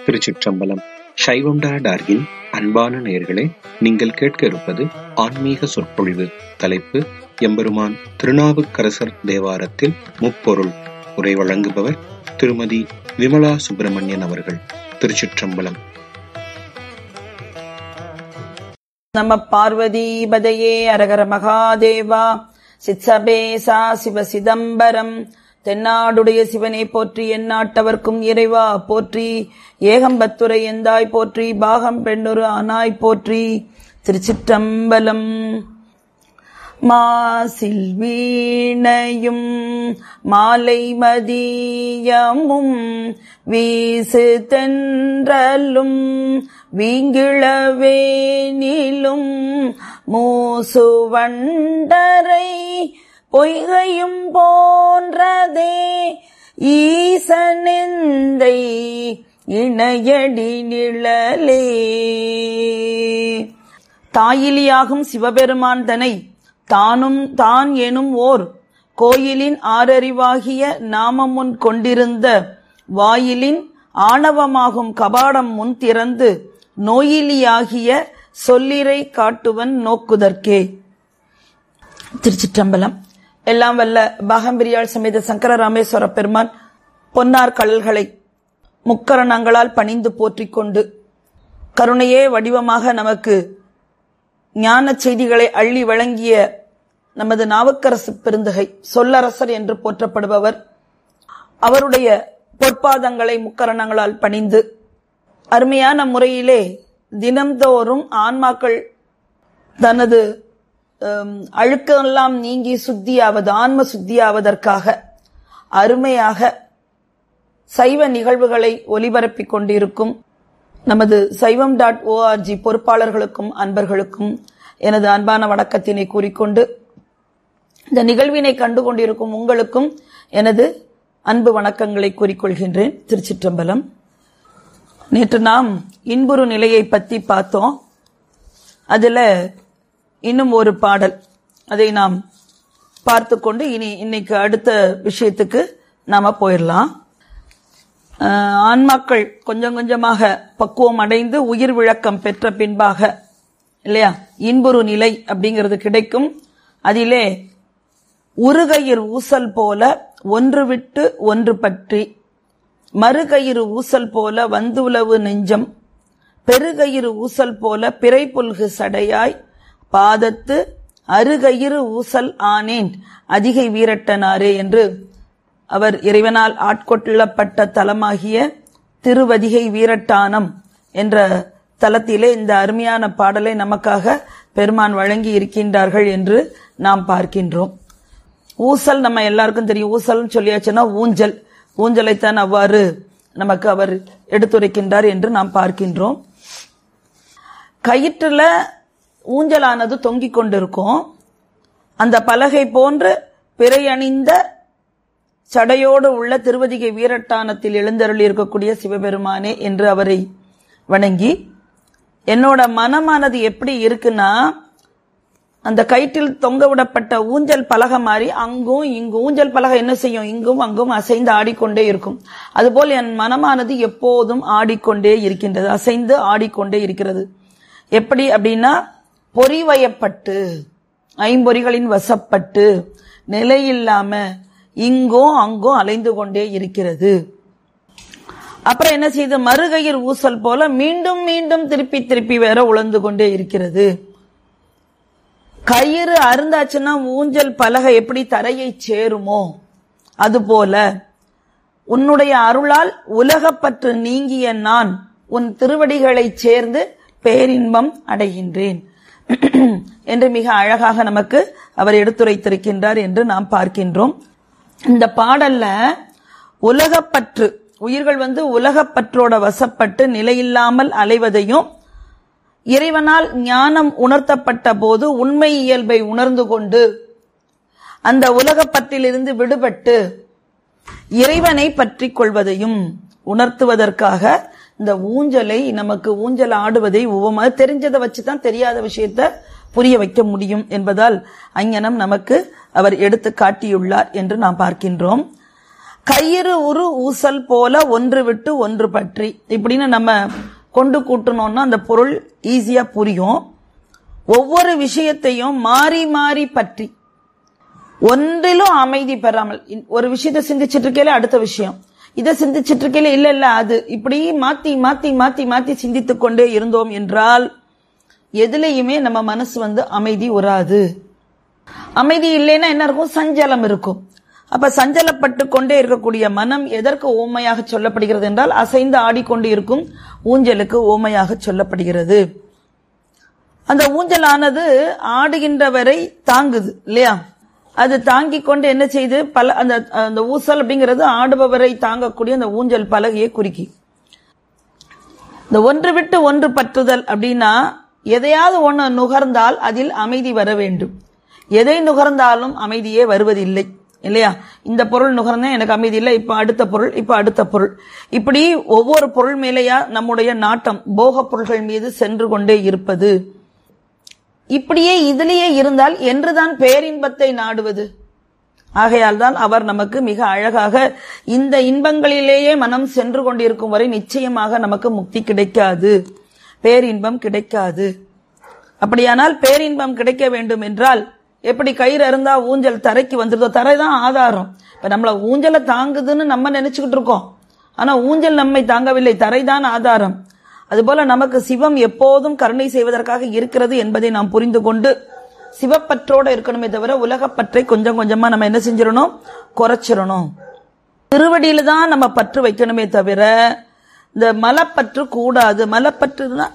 திருச்சிற்றம்பலம் சைவம்டா டார்கின் அன்பான நேயர்களே நீங்கள் கேட்க இருப்பது ஆன்மீக சொற்பொழிவு தலைப்பு எம்பெருமான் திருநாவுக்கரசர் தேவாரத்தில் முப்பொருள் உரை வழங்குபவர் திருமதி விமலா சுப்பிரமணியன் அவர்கள் திருச்சிற்றம்பலம் நம பார்வதீபதையே அரகர மகாதேவா சித்சபேசா சிவ சிதம்பரம் தென்னாடுடைய சிவனை போற்றி எந்நாட்டவர்க்கும் இறைவா போற்றி ஏகம்பத்துரை எந்தாய் போற்றி பாகம் பெண்ணொரு ஆனாய் போற்றி திருச்சிற்றம்பலம் மாசில் வீணையும் மாலை மதியமும் வீசு தென்றலும் வீங்கிழவேனிலும் மூசு வண்டரை பொய்கையும் போன்றதே ஈசனெந்தை இணையடி நிழலே தாயிலியாகும் சிவபெருமான் தனை தானும் தான் எனும் ஓர் கோயிலின் ஆறறிவாகிய நாமமுன் கொண்டிருந்த வாயிலின் ஆணவமாகும் கபாடம் முன் திறந்து நோயிலியாகிய சொல்லிரை காட்டுவன் நோக்குதற்கே திருச்சிற்றம்பலம் எல்லாம் வல்ல பாகம்பிரியாள் சமேத சங்கர ராமேஸ்வர பெருமான் பொன்னார் கடல்களை முக்கரணங்களால் பணிந்து போற்றிக் கொண்டு கருணையே வடிவமாக நமக்கு ஞான செய்திகளை அள்ளி வழங்கிய நமது நாவுக்கரசு பெருந்தகை சொல்லரசர் என்று போற்றப்படுபவர் அவருடைய பொற்பாதங்களை முக்கரணங்களால் பணிந்து அருமையான முறையிலே தினம்தோறும் ஆன்மாக்கள் தனது அழுக்கெல்லாம் நீங்கி சுத்தியாவது ஆன்ம சுத்தியாவதற்காக அருமையாக சைவ நிகழ்வுகளை ஒலிபரப்பிக் கொண்டிருக்கும் நமது சைவம் டாட் ஓஆர்ஜி பொறுப்பாளர்களுக்கும் அன்பர்களுக்கும் எனது அன்பான வணக்கத்தினை கூறிக்கொண்டு இந்த நிகழ்வினை கண்டு கொண்டிருக்கும் உங்களுக்கும் எனது அன்பு வணக்கங்களை கூறிக்கொள்கின்றேன் திருச்சிற்றம்பலம் நேற்று நாம் இன்புறு நிலையை பற்றி பார்த்தோம் அதுல இன்னும் ஒரு பாடல் அதை நாம் பார்த்து கொண்டு இனி இன்னைக்கு அடுத்த விஷயத்துக்கு நாம போயிடலாம் ஆன்மாக்கள் கொஞ்சம் கொஞ்சமாக பக்குவம் அடைந்து உயிர் விளக்கம் பெற்ற பின்பாக இல்லையா இன்புறு நிலை அப்படிங்கிறது கிடைக்கும் அதிலே உருகையிர் ஊசல் போல ஒன்று விட்டு ஒன்று பற்றி மறுகயிறு ஊசல் போல வந்துலவு நெஞ்சம் பெருகயிறு ஊசல் போல பிறை புல்கு சடையாய் பாதத்து அருகயிறு ஊசல் ஆனேன் அதிகை வீரட்டனாரே என்று அவர் இறைவனால் ஆட்கொள்ளப்பட்ட தலமாகிய திருவதிகை வீரட்டானம் என்ற தலத்திலே இந்த அருமையான பாடலை நமக்காக பெருமான் வழங்கி இருக்கின்றார்கள் என்று நாம் பார்க்கின்றோம் ஊசல் நம்ம எல்லாருக்கும் தெரியும் ஊசல் சொல்லியாச்சுன்னா ஊஞ்சல் ஊஞ்சலைத்தான் அவ்வாறு நமக்கு அவர் எடுத்துரைக்கின்றார் என்று நாம் பார்க்கின்றோம் கயிற்றுல ஊஞ்சலானது தொங்கிக் கொண்டிருக்கும் அந்த பலகை போன்று பிறை அணிந்த சடையோடு உள்ள திருவதிகை வீரட்டானத்தில் எழுந்தருளி இருக்கக்கூடிய சிவபெருமானே என்று அவரை வணங்கி என்னோட மனமானது எப்படி இருக்குன்னா அந்த கயிற்றில் தொங்க விடப்பட்ட ஊஞ்சல் பலகை மாதிரி அங்கும் இங்கும் ஊஞ்சல் பலகை என்ன செய்யும் இங்கும் அங்கும் அசைந்து ஆடிக்கொண்டே இருக்கும் அதுபோல் என் மனமானது எப்போதும் ஆடிக்கொண்டே இருக்கின்றது அசைந்து ஆடிக்கொண்டே இருக்கிறது எப்படி அப்படின்னா பொறிவயப்பட்டு ஐம்பொறிகளின் வசப்பட்டு நிலையில்லாம இங்கும் அங்கும் அலைந்து கொண்டே இருக்கிறது அப்புறம் என்ன செய்து மறுகையில் ஊசல் போல மீண்டும் மீண்டும் திருப்பி திருப்பி வேற உழந்து கொண்டே இருக்கிறது கயிறு அருந்தாச்சுன்னா ஊஞ்சல் பலகை எப்படி தரையை சேருமோ அதுபோல உன்னுடைய அருளால் உலகப்பற்று நீங்கிய நான் உன் திருவடிகளை சேர்ந்து பேரின்பம் அடைகின்றேன் என்று மிக அழகாக நமக்கு அவர் எடுத்துரைத்திருக்கின்றார் என்று நாம் பார்க்கின்றோம் இந்த பாடல்ல உலகப்பற்று உயிர்கள் வந்து உலகப்பற்றோட வசப்பட்டு நிலையில்லாமல் அலைவதையும் இறைவனால் ஞானம் உணர்த்தப்பட்ட போது உண்மை இயல்பை உணர்ந்து கொண்டு அந்த உலகப்பற்றிலிருந்து விடுபட்டு இறைவனை பற்றி கொள்வதையும் உணர்த்துவதற்காக இந்த ஊஞ்சலை நமக்கு ஊஞ்சல் ஆடுவதை ஒவ்வொரு தெரிஞ்சதை வச்சுதான் தெரியாத விஷயத்த புரிய வைக்க முடியும் என்பதால் அங்ஙனம் நமக்கு அவர் எடுத்து காட்டியுள்ளார் என்று நாம் பார்க்கின்றோம் கயிறு உரு ஊசல் போல ஒன்று விட்டு ஒன்று பற்றி இப்படின்னு நம்ம கொண்டு கூட்டணும்னா அந்த பொருள் ஈஸியா புரியும் ஒவ்வொரு விஷயத்தையும் மாறி மாறி பற்றி ஒன்றிலும் அமைதி பெறாமல் இன்- ஒரு விஷயத்தை சிந்திச்சிட்டு இருக்கையில அடுத்த விஷயம் இதை சிந்திச்சிட்டு இருக்கையில இல்ல இல்ல அது இப்படி மாத்தி மாத்தி மாத்தி மாத்தி சிந்தித்துக் கொண்டே இருந்தோம் என்றால் எதுலயுமே நம்ம மனசு வந்து அமைதி உறாது அமைதி இல்லைன்னா என்ன இருக்கும் சஞ்சலம் இருக்கும் அப்ப சஞ்சலப்பட்டு கொண்டே இருக்கக்கூடிய மனம் எதற்கு ஓமையாக சொல்லப்படுகிறது என்றால் அசைந்து ஆடிக்கொண்டு இருக்கும் ஊஞ்சலுக்கு ஓமையாக சொல்லப்படுகிறது அந்த ஊஞ்சலானது ஆடுகின்றவரை தாங்குது இல்லையா அது தாங்கிக் கொண்டு என்ன செய்து பல அந்த அந்த ஊசல் அப்படிங்கிறது ஆடுபவரை தாங்கக்கூடிய அந்த ஊஞ்சல் பலகையை குறிக்கி இந்த ஒன்று விட்டு ஒன்று பற்றுதல் அப்படின்னா எதையாவது ஒன்று நுகர்ந்தால் அதில் அமைதி வர வேண்டும் எதை நுகர்ந்தாலும் அமைதியே வருவதில்லை இல்லையா இந்த பொருள் நுகர்ந்தா எனக்கு அமைதி இல்லை இப்ப அடுத்த பொருள் இப்ப அடுத்த பொருள் இப்படி ஒவ்வொரு பொருள் மேலேயா நம்முடைய நாட்டம் போக பொருள்கள் மீது சென்று கொண்டே இருப்பது இப்படியே இதிலேயே இருந்தால் என்றுதான் பேரின்பத்தை நாடுவது ஆகையால் தான் அவர் நமக்கு மிக அழகாக இந்த இன்பங்களிலேயே மனம் சென்று கொண்டிருக்கும் வரை நிச்சயமாக நமக்கு முக்தி கிடைக்காது பேரின்பம் கிடைக்காது அப்படியானால் பேரின்பம் கிடைக்க வேண்டும் என்றால் எப்படி கயிறு அருந்தா ஊஞ்சல் தரைக்கு வந்துருதோ தரை தான் ஆதாரம் இப்ப நம்மள ஊஞ்சலை தாங்குதுன்னு நம்ம நினைச்சுக்கிட்டு இருக்கோம் ஆனா ஊஞ்சல் நம்மை தாங்கவில்லை தரைதான் ஆதாரம் அதுபோல நமக்கு சிவம் எப்போதும் கருணை செய்வதற்காக இருக்கிறது என்பதை நாம் புரிந்து கொண்டு சிவப்பற்றோட இருக்கணுமே தவிர உலகப்பற்றை கொஞ்சம் கொஞ்சமா நம்ம என்ன செஞ்சிடணும் குறைச்சிடணும் திருவடியில தான் நம்ம பற்று வைக்கணுமே தவிர இந்த மலப்பற்று கூடாது மலப்பற்றுனா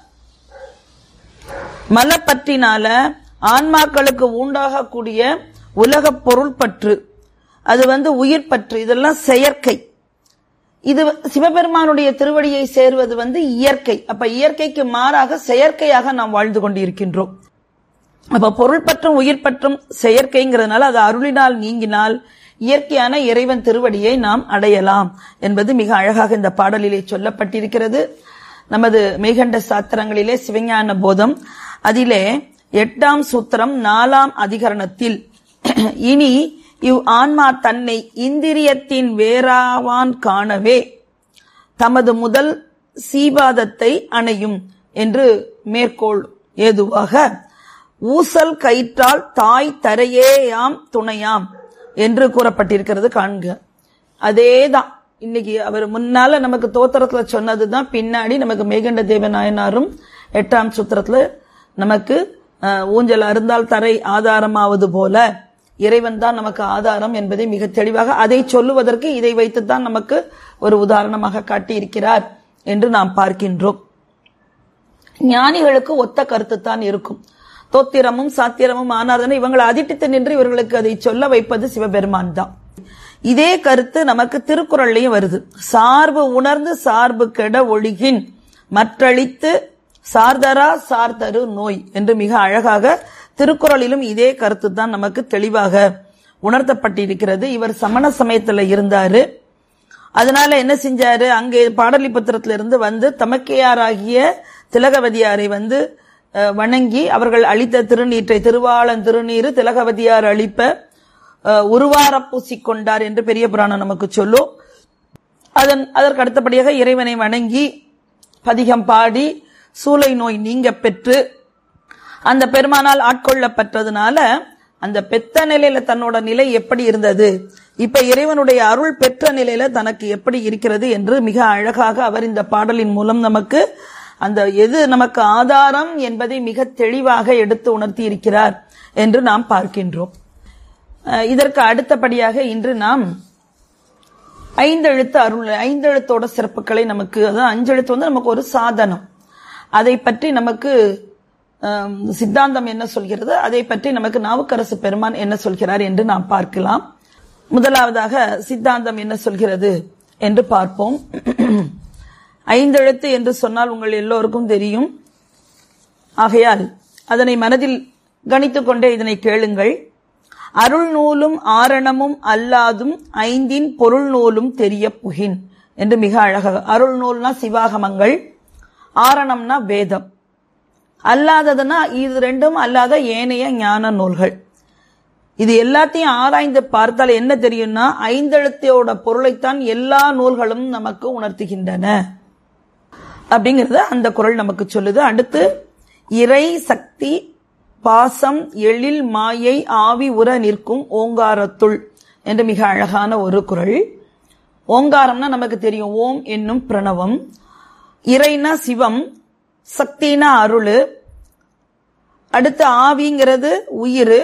மலப்பற்றினால ஆன்மாக்களுக்கு உண்டாகக்கூடிய உலக பொருள் பற்று அது வந்து உயிர் பற்று இதெல்லாம் செயற்கை இது சிவபெருமானுடைய திருவடியை சேர்வது வந்து இயற்கை அப்ப இயற்கைக்கு மாறாக செயற்கையாக நாம் வாழ்ந்து கொண்டிருக்கின்றோம் அப்ப பொருள் பற்றும் உயிர் பற்றும் செயற்கைங்கிறதுனால அது அருளினால் நீங்கினால் இயற்கையான இறைவன் திருவடியை நாம் அடையலாம் என்பது மிக அழகாக இந்த பாடலிலே சொல்லப்பட்டிருக்கிறது நமது மெய்கண்ட சாத்திரங்களிலே சிவஞான போதம் அதிலே எட்டாம் சூத்திரம் நாலாம் அதிகரணத்தில் இனி இவ் ஆன்மா தன்னை இந்திரியத்தின் வேறாவான் காணவே தமது முதல் சீபாதத்தை அணையும் என்று மேற்கோள் ஏதுவாக ஊசல் கயிற்றால் தாய் தரையேயாம் துணையாம் என்று கூறப்பட்டிருக்கிறது காண்க அதேதான் இன்னைக்கு அவர் முன்னால நமக்கு தோத்திரத்துல சொன்னதுதான் பின்னாடி நமக்கு மேகண்ட தேவ நாயனாரும் எட்டாம் சூத்திரத்துல நமக்கு அஹ், ஊஞ்சல் அருந்தால் தரை ஆதாரமாவது போல இறைவன் தான் நமக்கு ஆதாரம் என்பதை மிக தெளிவாக அதை சொல்லுவதற்கு இதை வைத்துத்தான் நமக்கு ஒரு உதாரணமாக காட்டியிருக்கிறார் என்று நாம் பார்க்கின்றோம் ஞானிகளுக்கு ஒத்த கருத்து தான் இருக்கும் தோத்திரமும் சாத்திரமும் ஆனார்தானே இவங்களை அதிட்டித்து நின்று இவர்களுக்கு அதை சொல்ல வைப்பது சிவபெருமான் தான் இதே கருத்து நமக்கு திருக்குறள்லயும் வருது சார்பு உணர்ந்து சார்பு கெட ஒழுகின் மற்றளித்து சார்தரா சார்தரு நோய் என்று மிக அழகாக திருக்குறளிலும் இதே கருத்து தான் நமக்கு தெளிவாக உணர்த்தப்பட்டிருக்கிறது இவர் சமண சமயத்துல இருந்தாரு அதனால என்ன செஞ்சாரு அங்கே பாடலிபுத்திரத்துல இருந்து வந்து தமக்கையாராகிய திலகவதியாரை வந்து அஹ், வணங்கி அவர்கள் அளித்த திருநீற்றை திருவாளன் திருநீரு திலகவதியார் அளிப்ப அஹ், உருவார பூசிக்கொண்டார் என்று பெரிய புராணம் நமக்கு சொல்லும் அதன் அதற்கு அடுத்தபடியாக இறைவனை வணங்கி பதிகம் பாடி சூளை நோய் நீங்க பெற்று அந்த பெருமானால் ஆட்கொள்ளப்பட்டதுனால அந்த பெத்த நிலையில தன்னோட நிலை எப்படி இருந்தது இப்ப இறைவனுடைய அருள் பெற்ற நிலையில தனக்கு எப்படி இருக்கிறது என்று மிக அழகாக அவர் இந்த பாடலின் மூலம் நமக்கு அந்த எது நமக்கு ஆதாரம் என்பதை மிக தெளிவாக எடுத்து உணர்த்தி இருக்கிறார் என்று நாம் பார்க்கின்றோம் அஹ் இதற்கு அடுத்தபடியாக இன்று நாம் ஐந்தெழுத்து அருள் ஐந்தெழுத்தோட சிறப்புகளை நமக்கு அதாவது அஞ்செழுத்து வந்து நமக்கு ஒரு சாதனம் அதை பற்றி நமக்கு ஆம், சித்தாந்தம் என்ன சொல்கிறது அதை பற்றி நமக்கு நாவுக்கரசு பெருமான் என்ன சொல்கிறார் என்று நாம் பார்க்கலாம் முதலாவதாக சித்தாந்தம் என்ன சொல்கிறது என்று பார்ப்போம் ஐந்தெழுத்து என்று சொன்னால் உங்கள் எல்லோருக்கும் தெரியும் ஆகையால் அதனை மனதில் கணித்துக் கொண்டே இதனை கேளுங்கள் அருள் நூலும் ஆரணமும் அல்லாதும் ஐந்தின் பொருள் நூலும் தெரிய புகின் என்று மிக அழகாக அருள் நூல்னா சிவாகமங்கள் ஆரணம்னா வேதம் அல்லாததுன்னா இது ரெண்டும் அல்லாத ஏனைய ஞான நூல்கள் இது எல்லாத்தையும் ஆராய்ந்து பார்த்தால் என்ன தெரியும்னா ஐந்தெழுத்தையோட பொருளைத்தான் எல்லா நூல்களும் நமக்கு உணர்த்துகின்றன அப்படிங்கறத அந்த குரல் நமக்கு சொல்லுது அடுத்து இறை சக்தி பாசம் எழில் மாயை ஆவி உற நிற்கும் ஓங்காரத்துள் என்று மிக அழகான ஒரு குரல் ஓங்காரம்னா நமக்கு தெரியும் ஓம் என்னும் பிரணவம் இறைனா சிவம் சக்தினா அருள் அடுத்து ஆவிங்கிறது உயிர்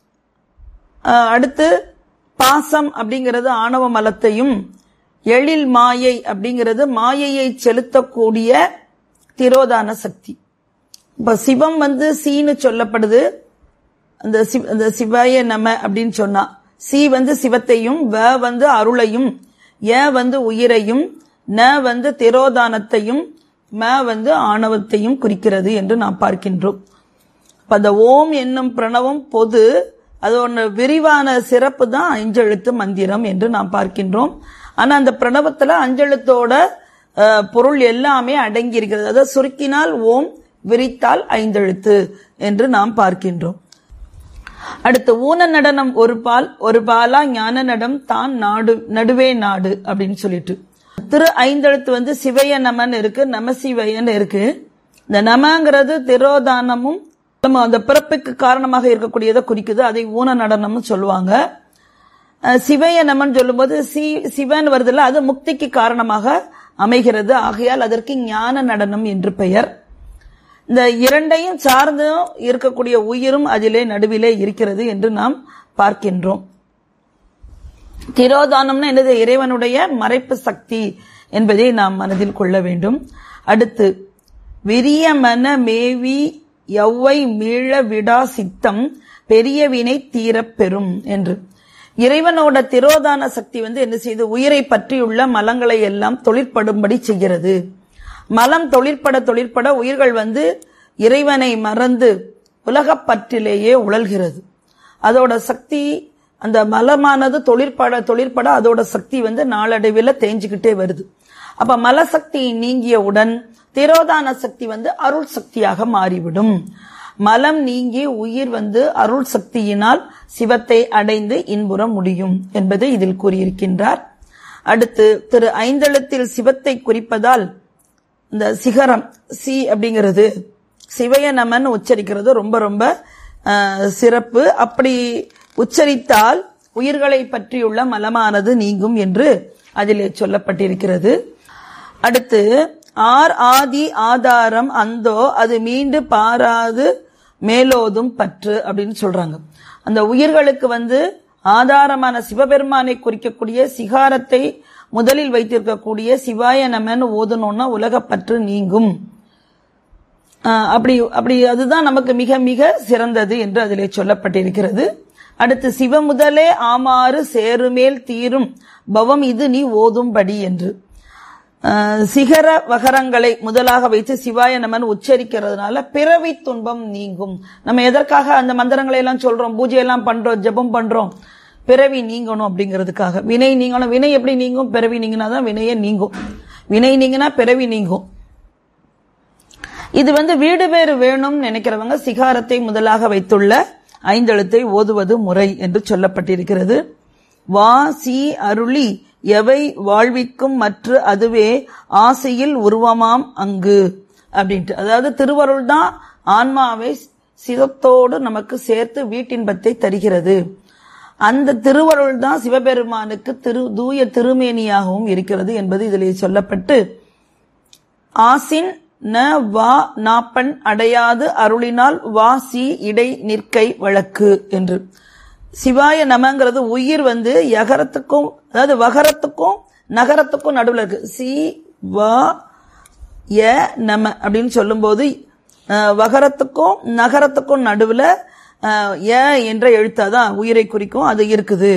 அடுத்து பாசம் அப்படிங்கிறது ஆணவ மலத்தையும் எழில் மாயை அப்படிங்கிறது மாயையை செலுத்தக்கூடிய திரோதான சக்தி இப்ப சிவம் வந்து சீனு சொல்லப்படுது அந்த சிவ அந்த சிவாய நம அப்படின்னு சொன்னா சி வந்து சிவத்தையும் வ வந்து அருளையும் ஏ வந்து உயிரையும் ந வந்து திரோதானத்தையும் ம வந்து ஆணவத்தையும் குறிக்கிறது என்று நாம் பார்க்கின்றோம் அப்ப அந்த ஓம் என்னும் பிரணவம் பொது அதோட விரிவான சிறப்பு தான் அஞ்செழுத்து மந்திரம் என்று நாம் பார்க்கின்றோம் ஆனா அந்த பிரணவத்துல அஞ்செழுத்தோட அஹ், பொருள் எல்லாமே அடங்கி இருக்கிறது அதாவது சுருக்கினால் ஓம் விரித்தால் ஐந்தெழுத்து என்று நாம் பார்க்கின்றோம் அடுத்து ஊன நடனம் ஒரு பால் ஒரு பாலா ஞான நடம் தான் நாடு நடுவே நாடு அப்படின்னு சொல்லிட்டு திரு ஐந்தெழுத்து வந்து சிவய நமன் இருக்கு நமசிவயன் இருக்கு இந்த நமங்கிறது திரோதானமும் நம்ம அந்த பிறப்புக்கு காரணமாக இருக்கக்கூடியதை குறிக்குது அதை ஊன நடனம்னு சொல்லுவாங்க அஹ் சிவய நமன் சொல்லும்போது சி சிவன் வருதுல்ல அது முக்திக்கு காரணமாக அமைகிறது ஆகையால் அதற்கு ஞான நடனம் என்று பெயர் இந்த இரண்டையும் சார்ந்தும் இருக்கக்கூடிய உயிரும் அதிலே நடுவிலே இருக்கிறது என்று நாம் பார்க்கின்றோம் திரோதானம்னா என்னது இறைவனுடைய மறைப்பு சக்தி என்பதை நாம் மனதில் கொள்ள வேண்டும் அடுத்து விரியமன மேவி எவ்வை மீள விடா சித்தம் பெரிய வினை தீரப் பெறும் என்று இறைவனோட திரோதான சக்தி வந்து என்ன செய்து உயிரை பற்றியுள்ள மலங்களை எல்லாம் தொழிற்படும்படி செய்கிறது மலம் தொழிற்பட தொழிற்பட உயிர்கள் வந்து இறைவனை மறந்து உலகப் பற்றிலேயே உழல்கிறது அதோட சக்தி அந்த மலமானது தொழிற்பட தொழிற்பட அதோட சக்தி வந்து நாளடைவில் தேஞ்சுக்கிட்டே வருது அப்ப மலசக்தி நீங்கியவுடன் திரோதான சக்தி வந்து அருள் சக்தியாக மாறிவிடும் மலம் நீங்கி உயிர் வந்து அருள் சக்தியினால் சிவத்தை அடைந்து இன்புற முடியும் என்பதை இதில் கூறியிருக்கின்றார் அடுத்து திரு ஐந்தெழுத்தில் சிவத்தை குறிப்பதால் இந்த சிகரம் சி அப்படிங்கிறது சிவய நமன் உச்சரிக்கிறது ரொம்ப ரொம்ப அஹ், சிறப்பு அப்படி உச்சரித்தால் உயிர்களை பற்றியுள்ள மலமானது நீங்கும் என்று அதிலே சொல்லப்பட்டிருக்கிறது அடுத்து ஆர் ஆதி ஆதாரம் அந்தோ அது மீண்டு பாராது மேலோதும் பற்று அப்படின்னு சொல்றாங்க அந்த உயிர்களுக்கு வந்து ஆதாரமான சிவபெருமானை குறிக்கக்கூடிய சிகாரத்தை முதலில் வைத்திருக்கக்கூடிய சிவாய நமன் ஓதணும்னா உலகப்பற்று நீங்கும் ஆஹ் அப்படி அப்படி அதுதான் நமக்கு மிக மிக சிறந்தது என்று அதிலே சொல்லப்பட்டிருக்கிறது அடுத்து சிவ முதலே ஆமாறு சேருமேல் தீரும் பவம் இது நீ ஓதும்படி என்று ஆஹ் சிகர வகரங்களை முதலாக வைத்து சிவாய நமன் உச்சரிக்கிறதுனால பிறவி துன்பம் நீங்கும் நம்ம எதற்காக அந்த மந்திரங்களை எல்லாம் சொல்றோம் பூஜை எல்லாம் பண்றோம் ஜெபம் பண்றோம் பிறவி நீங்கணும் அப்படிங்கிறதுக்காக வினை நீங்கணும் வினை எப்படி நீங்கும் பிறவி நீங்கினாதான் வினையே நீங்கும் வினை நீங்கினா பிறவி நீங்கும் இது வந்து வீடு பேறு வேணும்னு நினைக்கிறவங்க சிகாரத்தை முதலாக வைத்துள்ள ஐந்தெழுத்தை ஓதுவது முறை என்று சொல்லப்பட்டிருக்கிறது வா சி அருளி எவை வாழ்விக்கும் மற்ற அதுவே ஆசையில் உருவமாம் அங்கு அப்படின்ட்டு அதாவது திருவருள் தான் ஆன்மாவை சிவத்தோடு நமக்கு சேர்த்து வீட்டின்பத்தை தருகிறது அந்த திருவருள் தான் சிவபெருமானுக்கு திரு தூய திருமேனியாகவும் இருக்கிறது என்பது இதிலே சொல்லப்பட்டு ஆசின் ந வா நாப்பன் அடையாது அருளினால் வா சி இடை நிற்கை வழக்கு என்று சிவாய நமங்கிறது உயிர் வந்து யகரத்துக்கும் அதாவது வகரத்துக்கும் நகரத்துக்கும் நடுவில் இருக்கு சி வா ய நம அப்படின்னு சொல்லும்போது அஹ், வகரத்துக்கும் நகரத்துக்கும் நடுவில் ய என்ற எழுத்தாதான் உயிரை குறிக்கும் அது இருக்குது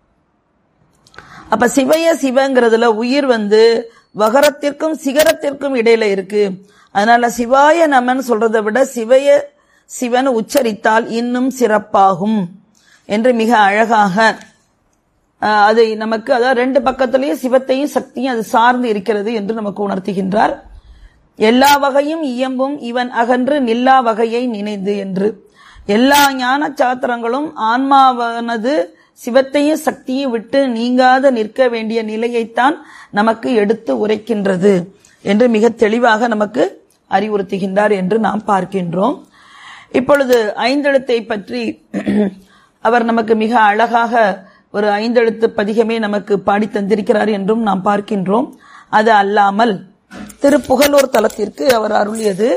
அப்ப சிவய சிவங்கிறதுல உயிர் வந்து வகரத்திற்கும் சிகரத்திற்கும் இடையில இருக்கு அதனால சிவாய நமன் சொல்றதை விட சிவய சிவன் உச்சரித்தால் இன்னும் சிறப்பாகும் என்று மிக அழகாக ஆஹ், அதை நமக்கு அதாவது ரெண்டு பக்கத்திலேயும் சிவத்தையும் சக்தியும் அது சார்ந்து இருக்கிறது என்று நமக்கு உணர்த்துகின்றார் எல்லா வகையும் இயம்பும் இவன் அகன்று நில்லா வகையை நினைந்து என்று எல்லா ஞான சாத்திரங்களும் ஆன்மாவானது சிவத்தையும் சக்தியும் விட்டு நீங்காத நிற்க வேண்டிய நிலையைத்தான் நமக்கு எடுத்து உரைக்கின்றது என்று மிக தெளிவாக நமக்கு அறிவுறுத்துகின்றார் என்று நாம் பார்க்கின்றோம் இப்பொழுது ஐந்தெழுத்தை பற்றி அவர் நமக்கு மிக அழகாக ஒரு ஐந்தெழுத்து பதிகமே நமக்கு பாடி தந்திருக்கிறார் என்றும் நாம் பார்க்கின்றோம் அது அல்லாமல் திருப்புகலூர் தலத்திற்கு அவர் அருளியது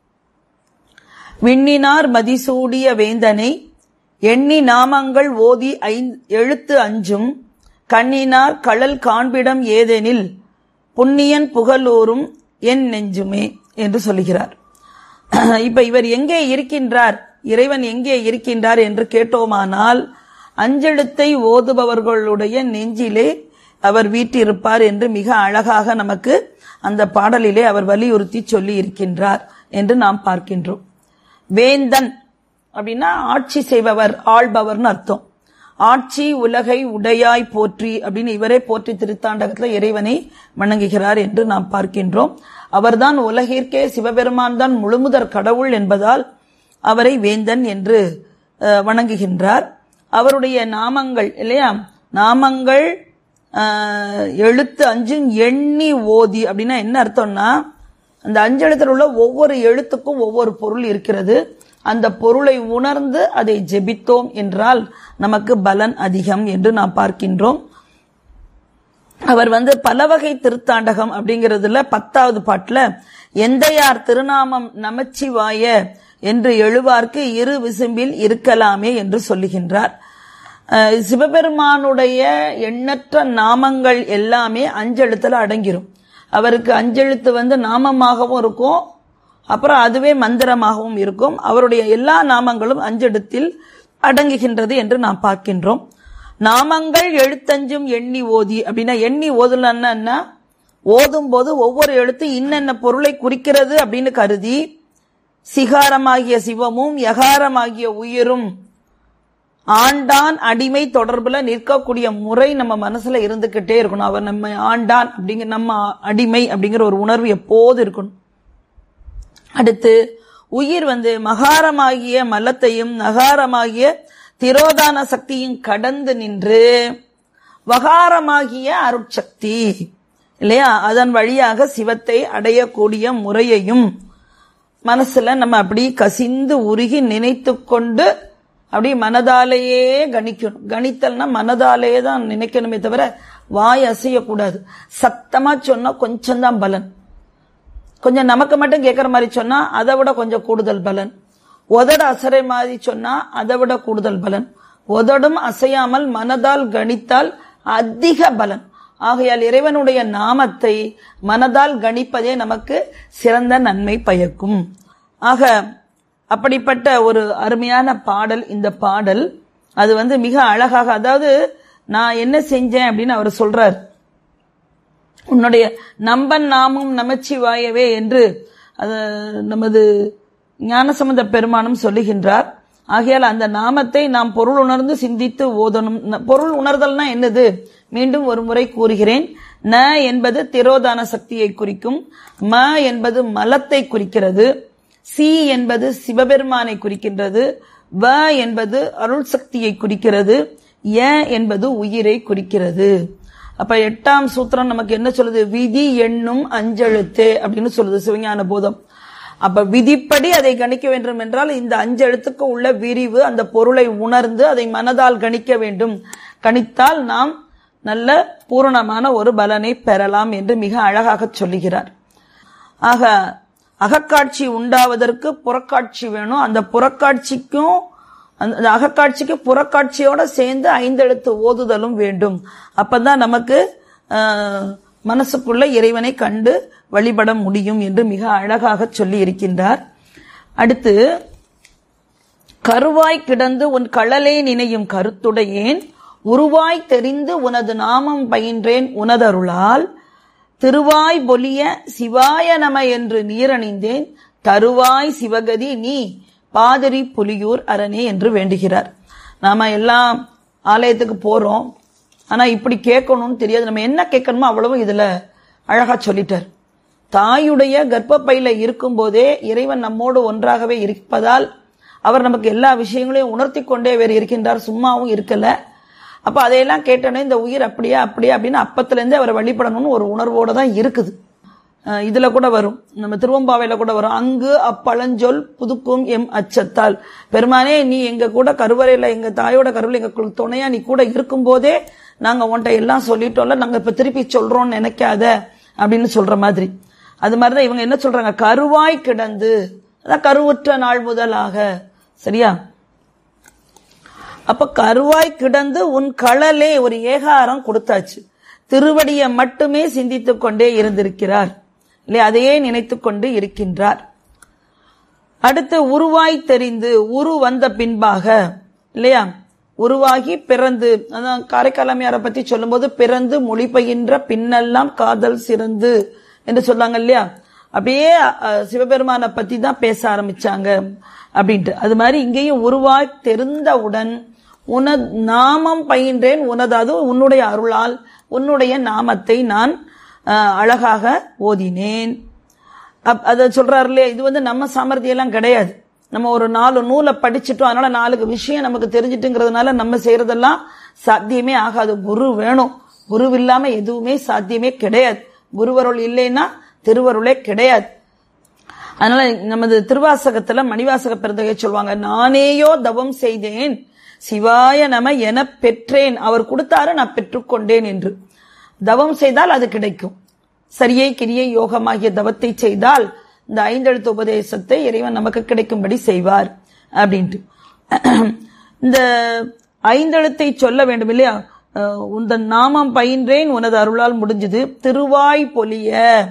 விண்ணினார் மதிசூடிய வேந்தனை எண்ணி நாமங்கள் ஓதி ஐந் எழுத்து அஞ்சும் கண்ணினார் கடல் காண்பிடம் ஏதெனில் புண்ணியன் புகழூரும் என் நெஞ்சுமே என்று சொல்லுகிறார் இப்ப இவர் எங்கே இருக்கின்றார் இறைவன் எங்கே இருக்கின்றார் என்று கேட்டோமானால் அஞ்செழுத்தை ஓதுபவர்களுடைய நெஞ்சிலே அவர் வீட்டிருப்பார் என்று மிக அழகாக நமக்கு அந்த பாடலிலே அவர் வலியுறுத்தி சொல்லி இருக்கின்றார் என்று நாம் பார்க்கின்றோம் வேந்தன் அப்படின்னா ஆட்சி செய்பவர் ஆள்பவர்னு அர்த்தம் ஆட்சி உலகை உடையாய் போற்றி அப்படின்னு இவரே போற்றி திருத்தாண்டகத்தில் இறைவனை வணங்குகிறார் என்று நாம் பார்க்கின்றோம் அவர்தான் உலகிற்கே சிவபெருமான் தான் முழுமுதற் கடவுள் என்பதால் அவரை வேந்தன் என்று அஹ், வணங்குகின்றார் அவருடைய நாமங்கள் இல்லையா நாமங்கள் அஹ், எழுத்து அஞ்சும் எண்ணி ஓதி அப்படின்னா என்ன அர்த்தம்னா அந்த அஞ்செழுத்தில் உள்ள ஒவ்வொரு எழுத்துக்கும் ஒவ்வொரு பொருள் இருக்கிறது அந்த பொருளை உணர்ந்து அதை ஜெபித்தோம் என்றால் நமக்கு பலன் அதிகம் என்று நாம் பார்க்கின்றோம் அவர் வந்து பல வகை திருத்தாண்டகம் அப்படிங்கிறதுல பத்தாவது பாட்டுல எந்தையார் திருநாமம் நமச்சிவாய என்று எழுவார்க்கு இரு விசும்பில் இருக்கலாமே என்று சொல்லுகின்றார் அஹ் சிவபெருமானுடைய எண்ணற்ற நாமங்கள் எல்லாமே அஞ்செழுத்துல அடங்கிரும் அவருக்கு அஞ்செழுத்து வந்து நாமமாகவும் இருக்கும் அப்புறம் அதுவே மந்திரமாகவும் இருக்கும் அவருடைய எல்லா நாமங்களும் அஞ்செழுத்தில் அடங்குகின்றது என்று நாம் பார்க்கின்றோம் நாமங்கள் எழுத்தஞ்சும் எண்ணி ஓதி அப்படின்னா எண்ணி ஓதுலன்னா ஓதும் போது ஒவ்வொரு எழுத்து இன்னென்ன பொருளை குறிக்கிறது அப்படின்னு கருதி சிகாரமாகிய சிவமும் யகாரமாகிய உயிரும் ஆண்டான் அடிமை தொடர்புல நிற்கக்கூடிய முறை நம்ம மனசுல இருந்துகிட்டே இருக்கணும் அவர் நம்ம ஆண்டான் அப்படிங்கிற நம்ம அடிமை அப்படிங்கிற ஒரு உணர்வு எப்போது இருக்கணும் அடுத்து உயிர் வந்து மகாரமாகிய மலத்தையும் நகாரமாகிய திரோதான சக்தியும் கடந்து நின்று வகாரமாகிய அருட்சக்தி இல்லையா அதன் வழியாக சிவத்தை அடையக்கூடிய முறையையும் மனசுல நம்ம அப்படி கசிந்து உருகி நினைத்து கொண்டு அப்படி மனதாலேயே கணிக்கணும் கணித்தல்னா மனதாலேயே தான் நினைக்கணுமே தவிர வாய் அசையக்கூடாது சத்தமா சொன்னா கொஞ்சம் தான் பலன் கொஞ்சம் நமக்கு மட்டும் கேட்கற மாதிரி சொன்னா அதை விட கொஞ்சம் கூடுதல் பலன் உதட அசரை மாதிரி சொன்னா அதை விட கூடுதல் பலன் உதடும் அசையாமல் மனதால் கணித்தால் அதிக பலன் ஆகையால் இறைவனுடைய நாமத்தை மனதால் கணிப்பதே நமக்கு சிறந்த நன்மை பயக்கும் ஆக அப்படிப்பட்ட ஒரு அருமையான பாடல் இந்த பாடல் அது வந்து மிக அழகாக அதாவது நான் என்ன செஞ்சேன் அப்படின்னு அவர் சொல்றார் உன்னுடைய நம்பன் நாமும் நமச்சிவாயவே என்று அது நமது ஞானசம்பந்த பெருமானும் சொல்லுகின்றார் ஆகையால் அந்த நாமத்தை நாம் பொருள் உணர்ந்து சிந்தித்து ஓதணும் ந- பொருள் உணர்தல்னா என்னது மீண்டும் ஒரு முறை கூறுகிறேன் ந என்பது திரோதான சக்தியை குறிக்கும் ம என்பது மலத்தை குறிக்கிறது சி என்பது சிவபெருமானை குறிக்கின்றது வ என்பது அருள் சக்தியை குறிக்கிறது ய என்பது உயிரை குறிக்கிறது அப்ப எட்டாம் சூத்திரம் நமக்கு என்ன சொல்லுது விதி எண்ணும் அஞ்செழுத்தே அப்படின்னு சொல்லுது சிவஞான போதம் அப்ப விதிப்படி அதை கணிக்க வேண்டும் என்றால் இந்த அஞ்செழுத்துக்கு உள்ள விரிவு அந்த பொருளை உணர்ந்து அதை மனதால் கணிக்க வேண்டும் கணித்தால் நாம் நல்ல பூரணமான ஒரு பலனை பெறலாம் என்று மிக அழகாக சொல்லுகிறார் ஆக அகக்காட்சி உண்டாவதற்கு புறக்காட்சி வேணும் அந்த புறக்காட்சிக்கும் அந்த அந்த அகக்காட்சிக்கு புறக்காட்சியோட சேர்ந்து ஐந்தெழுத்து ஓதுதலும் வேண்டும் அப்பதான் நமக்கு ஆஹ், மனசுக்குள்ள இறைவனை கண்டு வழிபட முடியும் என்று மிக அழகாக சொல்லி இருக்கின்றார் அடுத்து கருவாய் கிடந்து உன் கழலே நினையும் கருத்துடையேன் உருவாய் தெரிந்து உனது நாமம் பயின்றேன் உனதருளால் திருவாய் பொலிய சிவாய நம என்று நீரணிந்தேன் தருவாய் சிவகதி நீ பாதிரி புலியூர் அரணே என்று வேண்டுகிறார் நாம எல்லாம் ஆலயத்துக்கு போறோம் ஆனா இப்படி கேட்கணும்னு தெரியாது நம்ம என்ன கேட்கணுமோ அவ்வளவும் இதுல அழகா சொல்லிட்டார் தாயுடைய கர்ப்பப்பையில இருக்கும்போதே இறைவன் நம்மோடு ஒன்றாகவே இருப்பதால் அவர் நமக்கு எல்லா விஷயங்களையும் உணர்த்தி கொண்டே வேறு இருக்கின்றார் சும்மாவும் இருக்கல அப்ப அதையெல்லாம் கேட்டோன்னே இந்த உயிர் அப்படியா அப்படியா அப்படின்னு அப்பத்துல இருந்தே அவரை வழிபடணும்னு ஒரு உணர்வோட தான் இருக்குது அஹ் இதுல கூட வரும் நம்ம திருவம்பாவையில கூட வரும் அங்கு அப்பழஞ்சொல் புதுக்கும் எம் அச்சத்தால் பெருமானே நீ எங்க கூட கருவறையில எங்க தாயோட கருவறையில எங்க துணையா நீ கூட இருக்கும் போதே நாங்க உன்ட்ட எல்லாம் சொல்லிட்டோம்ல நாங்க இப்ப திருப்பி சொல்றோம்னு நினைக்காத அப்படின்னு சொல்ற மாதிரி அது மாதிரிதான் இவங்க என்ன சொல்றாங்க கருவாய் கிடந்து அதான் கருவுற்ற நாள் முதலாக சரியா அப்ப கருவாய் கிடந்து உன் களலே ஒரு ஏகாரம் கொடுத்தாச்சு திருவடியை மட்டுமே சிந்தித்துக் கொண்டே இருந்திருக்கிறார் இல்லையா அதையே நினைத்துக் கொண்டு இருக்கின்றார் அடுத்து உருவாய் தெரிந்து உரு வந்த பின்பாக இல்லையா உருவாகி பிறந்து அதான் காரைக்காலமையாரை பத்தி சொல்லும்போது பிறந்து மொழி பயின்ற பின்னெல்லாம் காதல் சிறந்து என்று சொல்லாங்க இல்லையா அப்படியே அஹ், சிவபெருமானை பத்தி தான் பேச ஆரம்பிச்சாங்க அப்படின்ட்டு அது மாதிரி இங்கேயும் உருவாய் தெரிந்தவுடன் உன நாமம் பயின்றேன் உனது அது உன்னுடைய அருளால் உன்னுடைய நாமத்தை நான் அஹ், அழகாக ஓதினேன் அப்- அதை சொல்றாரு இல்லையா இது வந்து நம்ம சாமர்த்தியம் எல்லாம் கிடையாது நம்ம ஒரு நாலு நூலை படிச்சுட்டோம் அதனால நாலுக்கு விஷயம் நமக்கு தெரிஞ்சிட்டுங்கிறதுனால நம்ம செய்யறதெல்லாம் சாத்தியமே ஆகாது குரு வேணும் குரு இல்லாம எதுவுமே சாத்தியமே கிடையாது குருவருள் இல்லைன்னா திருவருளே கிடையாது அதனால நமது திருவாசகத்துல மணிவாசக பெருந்தகை சொல்லுவாங்க நானேயோ தவம் செய்தேன் சிவாய நம என பெற்றேன் அவர் கொடுத்தாரு நான் பெற்றுக்கொண்டேன் என்று தவம் செய்தால் அது கிடைக்கும் சரியை கிரியை யோகமாகிய தவத்தை செய்தால் இந்த ஐந்தெழுத்து உபதேசத்தை இறைவன் நமக்கு கிடைக்கும்படி செய்வார் அப்படின்ட்டு இந்த ஐந்தெழுத்தை சொல்ல வேண்டும் இல்லையா அஹ், உந்தன் நாமம் பயின்றேன் உனது அருளால் முடிஞ்சது திருவாய் பொலிய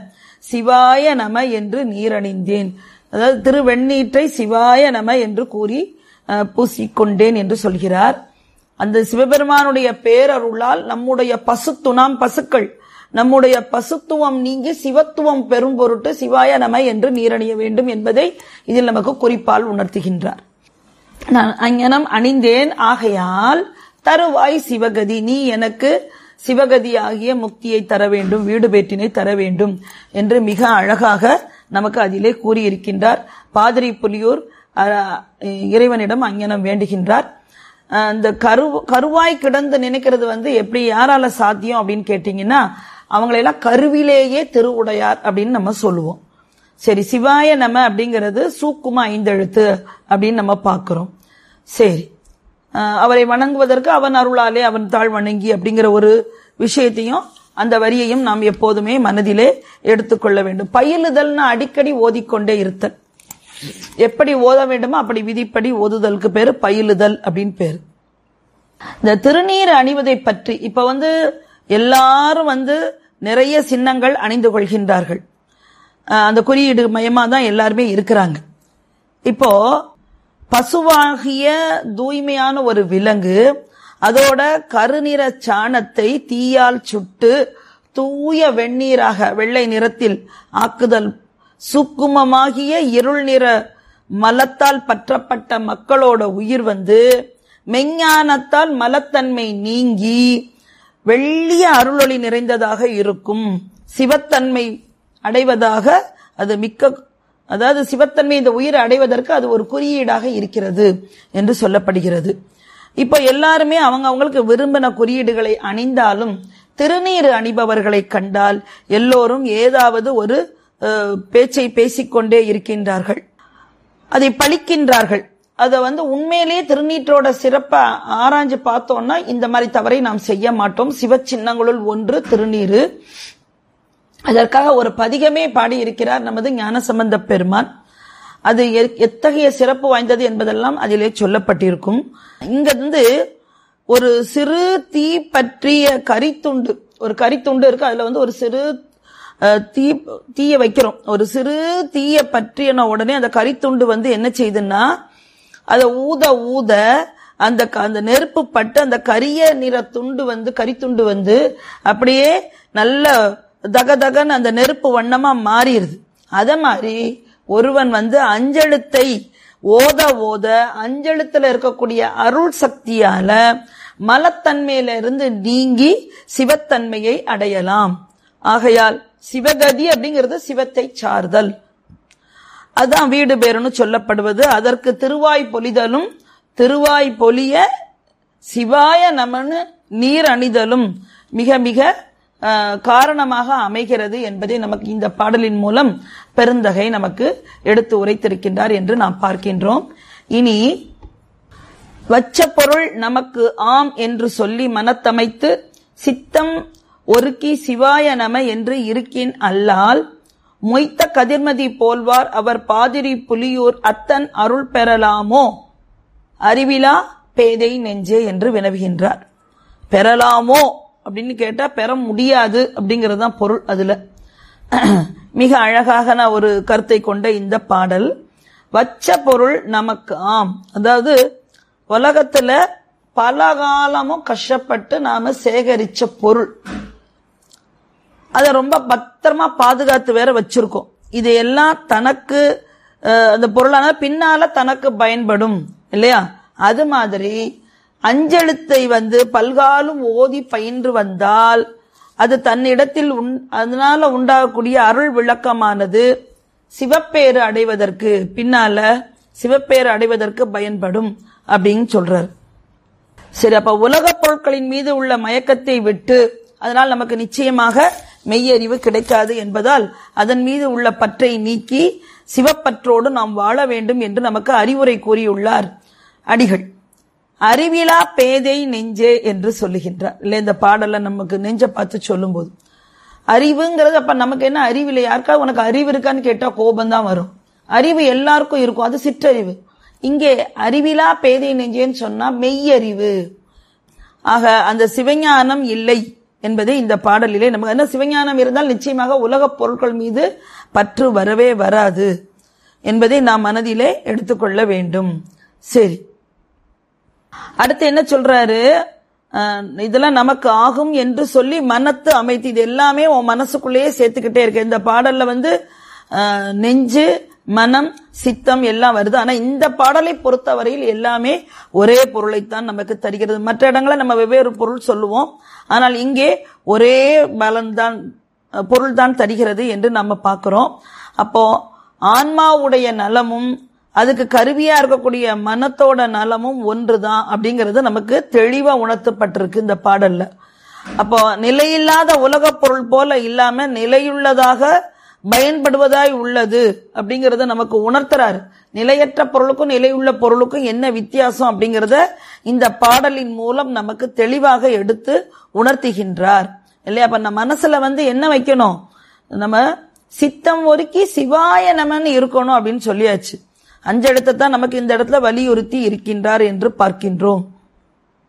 சிவாய நம என்று நீரணிந்தேன் அதாவது திருவெண்ணீற்றை சிவாய நம என்று கூறி அஹ், பூசிக்கொண்டேன் என்று சொல்கிறார் அந்த சிவபெருமானுடைய பேரருளால் நம்முடைய பசுத்துணாம் பசுக்கள் நம்முடைய பசுத்துவம் நீங்கி சிவத்துவம் பெரும் பொருட்டு சிவாய நம என்று நீரணிய வேண்டும் என்பதை இதில் நமக்கு குறிப்பால் உணர்த்துகின்றார் நான் அங்ஙனம் அணிந்தேன் ஆகையால் தருவாய் சிவகதி நீ எனக்கு சிவகதி ஆகிய முக்தியை தர வேண்டும் வீடு பேட்டினை தர வேண்டும் என்று மிக அழகாக நமக்கு அதிலே கூறியிருக்கின்றார் பாதிரி புலியூர் அஹ், இறைவனிடம் அங்ஙனம் வேண்டுகின்றார் அஹ், இந்த கரு கருவாய் கிடந்து நினைக்கிறது வந்து எப்படி யாரால சாத்தியம் அப்படின்னு கேட்டீங்கன்னா அவங்களெல்லாம் கருவிலேயே திருவுடையார் அப்படின்னு நம்ம சொல்லுவோம் சரி சிவாய நம அப்படிங்கிறது சூக்கும ஐந்தெழுத்து அப்படின்னு நம்ம பார்க்கிறோம் சரி அஹ் அவரை வணங்குவதற்கு அவன் அருளாலே அவன் தாழ் வணங்கி அப்படிங்கிற ஒரு விஷயத்தையும் அந்த வரியையும் நாம் எப்போதுமே மனதிலே எடுத்துக்கொள்ள வேண்டும் பயிலுதல்னு அடிக்கடி ஓதிக்கொண்டே இருத்தல் எப்படி ஓத வேண்டுமோ அப்படி விதிப்படி ஓதுதலுக்கு பேரு பயிலுதல் அப்படின்னு பேரு இந்த திருநீர் அணிவதை பற்றி இப்ப வந்து எல்லாரும் வந்து நிறைய சின்னங்கள் அணிந்து கொள்கின்றார்கள் அஹ் அந்த குறியீடு மயமா தான் எல்லாருமே இருக்கிறாங்க இப்போ பசுவாகிய தூய்மையான ஒரு விலங்கு அதோட கருநிற சாணத்தை தீயால் சுட்டு தூய வெந்நீராக வெள்ளை நிறத்தில் ஆக்குதல் சுக்குமமாகிய இருள் நிற மலத்தால் பற்றப்பட்ட மக்களோட உயிர் வந்து மெஞ்ஞானத்தால் மலத்தன்மை நீங்கி வெள்ளிய அருளொளி நிறைந்ததாக இருக்கும் சிவத்தன்மை அடைவதாக அது மிக்க அதாவது சிவத்தன்மை இந்த உயிரை அடைவதற்கு அது ஒரு குறியீடாக இருக்கிறது என்று சொல்லப்படுகிறது இப்போ எல்லாருமே அவங்க அவங்களுக்கு விரும்பின குறியீடுகளை அணிந்தாலும் திருநீறு அணிபவர்களை கண்டால் எல்லோரும் ஏதாவது ஒரு அஹ், பேச்சை பேசிக்கொண்டே இருக்கின்றார்கள் அதை பழிக்கின்றார்கள் அதை வந்து உண்மையிலேயே திருநீற்றோட சிறப்பை ஆராய்ஞ்சு பார்த்தோம்னா இந்த மாதிரி தவறை நாம் செய்ய மாட்டோம் சிவச்சின்னங்களுள் ஒன்று திருநீரு அதற்காக ஒரு பதிகமே பாடி இருக்கிறார் நமது ஞானசம்பந்த பெருமான் அது எ- எத்தகைய சிறப்பு வாய்ந்தது என்பதெல்லாம் அதிலே சொல்லப்பட்டிருக்கும் இங்க வந்து ஒரு சிறு தீ பற்றிய கரித்துண்டு ஒரு கரித்துண்டு இருக்கு அதுல வந்து ஒரு சிறு அஹ், தீ தீய வைக்கிறோம் ஒரு சிறு தீய பற்றியன உடனே அந்த கரித்துண்டு வந்து என்ன செய்யுதுன்னா அதை ஊத ஊத அந்த க- அந்த நெருப்பு பட்டு அந்த கரிய நிற துண்டு வந்து கரித்துண்டு வந்து அப்படியே நல்ல தக தகன்னு அந்த நெருப்பு வண்ணமா மாறிடுது அத மாதிரி ஒருவன் வந்து அஞ்செழுத்தை ஓத ஓத அஞ்செழுத்துல இருக்கக்கூடிய அருள் சக்தியால மலத்தன்மையில இருந்து நீங்கி சிவத்தன்மையை அடையலாம் ஆகையால் சிவகதி அப்படிங்கிறது சிவத்தை சார்தல் அதான் வீடு பேருன்னு சொல்லப்படுவது அதற்கு திருவாய் பொலிதலும் திருவாய் பொலிய சிவாய நமனு நீர் அணிதலும் மிக மிக அஹ், காரணமாக அமைகிறது என்பதை நமக்கு இந்த பாடலின் மூலம் பெருந்தகை நமக்கு எடுத்து உரைத்திருக்கின்றார் என்று நாம் பார்க்கின்றோம் இனி வச்ச பொருள் நமக்கு ஆம் என்று சொல்லி மனத்தமைத்து சித்தம் ஒருக்கி சிவாய நம என்று இருக்கின் அல்லால் மொய்த்த கதிர்மதி போல்வார் அவர் பாதிரி புலியூர் அத்தன் அருள் பெறலாமோ அறிவிலா பேதை நெஞ்சே என்று வினவுகின்றார் பெறலாமோ அப்படின்னு கேட்டா பெற முடியாது அப்படிங்கிறது தான் பொருள் அதுல மிக அழகாக ஒரு கருத்தை கொண்ட இந்த பாடல் வச்ச பொருள் நமக்கு ஆம் அதாவது உலகத்துல பல காலமும் கஷ்டப்பட்டு நாம சேகரிச்ச பொருள் அதை ரொம்ப பத்திரமா பாதுகாத்து வேற வச்சிருக்கோம் இது எல்லாம் தனக்கு அஹ், அந்த பொருளான பின்னால தனக்கு பயன்படும் இல்லையா அது மாதிரி அஞ்செழுத்தை வந்து பல்காலும் ஓதி பயின்று வந்தால் அது தன்னிடத்தில் உண் அதனால உண்டாகக்கூடிய அருள் விளக்கமானது சிவப்பேறு அடைவதற்கு பின்னால சிவப்பேறு அடைவதற்கு பயன்படும் அப்படின்னு சொல்றார் சரி அப்ப உலகப் பொருட்களின் மீது உள்ள மயக்கத்தை விட்டு அதனால் நமக்கு நிச்சயமாக மெய்யறிவு கிடைக்காது என்பதால் அதன் மீது உள்ள பற்றை நீக்கி சிவப்பற்றோடு நாம் வாழ வேண்டும் என்று நமக்கு அறிவுரை கூறியுள்ளார் அடிகள் அறிவிலா பேதை நெஞ்சே என்று சொல்லுகின்றார் இல்ல இந்த பாடல நமக்கு நெஞ்ச பார்த்து சொல்லும்போது அறிவுங்கிறது அப்ப நமக்கு என்ன அறிவு இல்லை யாருக்கா உனக்கு அறிவு இருக்கான்னு கேட்டா கோபம் தான் வரும் அறிவு எல்லாருக்கும் இருக்கும் அது சிற்றறிவு இங்கே அறிவிலா பேதை நெஞ்சேன்னு சொன்னா மெய்யறிவு ஆக அந்த சிவஞானம் இல்லை என்பதை இந்த பாடலிலே நமக்கு என்ன சிவஞானம் இருந்தால் நிச்சயமாக உலகப் பொருட்கள் மீது பற்று வரவே வராது என்பதை நாம் மனதிலே எடுத்துக்கொள்ள வேண்டும் சரி அடுத்து என்ன சொல்றாரு அஹ், இதெல்லாம் நமக்கு ஆகும் என்று சொல்லி மனத்து அமைத்து இது எல்லாமே உன் மனசுக்குள்ளேயே சேர்த்துக்கிட்டே இருக்கு இந்த பாடல்ல வந்து அஹ், நெஞ்சு மனம் சித்தம் எல்லாம் வருது ஆனா இந்த பாடலை பொறுத்தவரையில் எல்லாமே ஒரே பொருளைத்தான் நமக்கு தருகிறது மற்ற இடங்களில் நம்ம வெவ்வேறு பொருள் சொல்லுவோம் ஆனால் இங்கே ஒரே பலன் தான் பொருள் தான் தருகிறது என்று நம்ம பார்க்கிறோம் அப்போ ஆன்மாவுடைய நலமும் அதுக்கு கருவியா இருக்கக்கூடிய மனத்தோட நலமும் ஒன்றுதான் அப்படிங்கிறது நமக்கு தெளிவா உணர்த்தப்பட்டிருக்கு இந்த பாடல்ல அப்போ நிலையில்லாத உலகப் பொருள் போல இல்லாம நிலையுள்ளதாக பயன்படுவதாய் உள்ளது அப்படிங்கறத நமக்கு உணர்த்துறாரு நிலையற்ற பொருளுக்கும் நிலையுள்ள பொருளுக்கும் என்ன வித்தியாசம் அப்படிங்கறத இந்த பாடலின் மூலம் நமக்கு தெளிவாக எடுத்து உணர்த்துகின்றார் இல்லையா அப்ப நம்ம மனசுல வந்து என்ன வைக்கணும் நம்ம சித்தம் ஒருக்கி சிவாய நமன்னு இருக்கணும் அப்படின்னு சொல்லியாச்சு அஞ்செழுத்தை தான் நமக்கு இந்த இடத்துல வலியுறுத்தி இருக்கின்றார் என்று பார்க்கின்றோம்